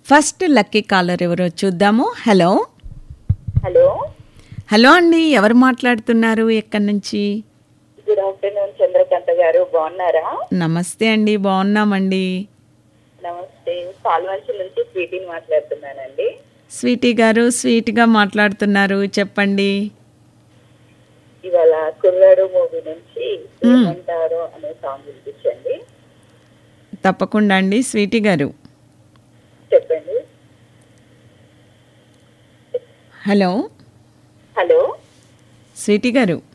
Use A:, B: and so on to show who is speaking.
A: first lucky caller ఎవరో చూద్దాము hello
B: hello
A: hello అండి ఎవరు మాట్లాడుతున్నారు ఎక్కడి నుంచి
B: గుడ్ ఆఫ్టర్నూన్ చంద్రకాంత గారు బాగున్నారా
A: నమస్తే అండి బాగున్నామండి
B: నమస్తే పాల్వంచి నుంచి స్వీటీని మాట్లాడుతున్నానండి
A: స్వీటీ గారు స్వీట్గా మాట్లాడుతున్నారు చెప్పండి
B: ఇవాళ కుర్రాడు మూవీ నుంచి ఏమంటారు అనే సాంగ్ వినిపించండి
A: తప్పకుండా అండి స్వీటీ గారు
B: చెప్పండి
A: హలో
B: హలో
A: స్వీటీ గారు